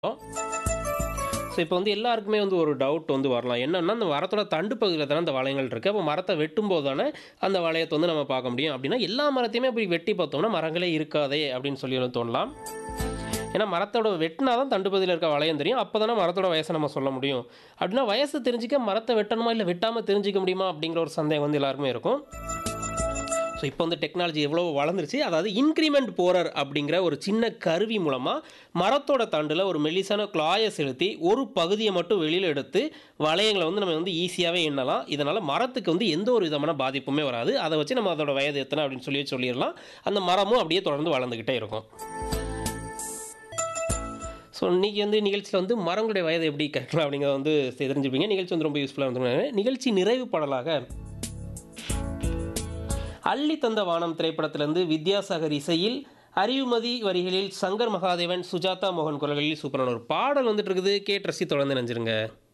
so இப்போ வந்து எல்லாருக்குமே வந்து ஒரு டவுட் வந்து வரலாம் என்னன்னா அந்த மரத்தோட தண்டு பகுதியில் தானே அந்த வளையங்கள் இருக்குது அப்போ மரத்தை வெட்டும்போது தானே அந்த வளையத்தை வந்து நம்ம பார்க்க முடியும் அப்படின்னா எல்லா மரத்தையுமே அப்படி வெட்டி பார்த்தோம்னா மரங்களே இருக்காதே அப்படின்னு சொல்லி வந்து தோணலாம் ஏன்னா மரத்தோட வெட்டினா தான் தண்டு பகுதியில் இருக்க வளையம் தெரியும் அப்போ தானே மரத்தோட வயசை நம்ம சொல்ல முடியும் அப்படின்னா வயசு தெரிஞ்சிக்க மரத்தை வெட்டணுமா இல்லை வெட்டாமல் தெரிஞ்சிக்க முடியுமா அப்படிங்கிற ஒரு சந்தேகம் வந்து எல்லாருக்குமே இருக்கும் ஸோ இப்போ வந்து டெக்னாலஜி எவ்வளோ வளர்ந்துருச்சு அதாவது இன்க்ரிமெண்ட் போரர் அப்படிங்கிற ஒரு சின்ன கருவி மூலமாக மரத்தோட தண்டில் ஒரு மெல்லிசான கிளாயை செலுத்தி ஒரு பகுதியை மட்டும் வெளியில் எடுத்து வளையங்களை வந்து நம்ம வந்து ஈஸியாகவே எண்ணலாம் இதனால் மரத்துக்கு வந்து எந்த ஒரு விதமான பாதிப்புமே வராது அதை வச்சு நம்ம அதோட வயது எத்தனை அப்படின்னு சொல்லி சொல்லிடலாம் அந்த மரமும் அப்படியே தொடர்ந்து வளர்ந்துக்கிட்டே இருக்கும் ஸோ இன்றைக்கி வந்து நிகழ்ச்சியில் வந்து மரங்களுடைய வயதை எப்படி கட்டலாம் அப்படிங்கிறத வந்து தெரிஞ்சுப்பீங்க நிகழ்ச்சி வந்து ரொம்ப யூஸ்ஃபுல்லாக வந்து நிகழ்ச்சி நிறைவு பாடலாக அள்ளி தந்த வானம் திரைப்படத்திலிருந்து வித்யாசாகர் இசையில் அறிவுமதி வரிகளில் சங்கர் மகாதேவன் சுஜாதா மோகன் குரல்களில் சூப்பரான ஒரு பாடல் வந்துட்டு இருக்குது கேட்டு ரசி தொடர்ந்து நினைஞ்சிருங்க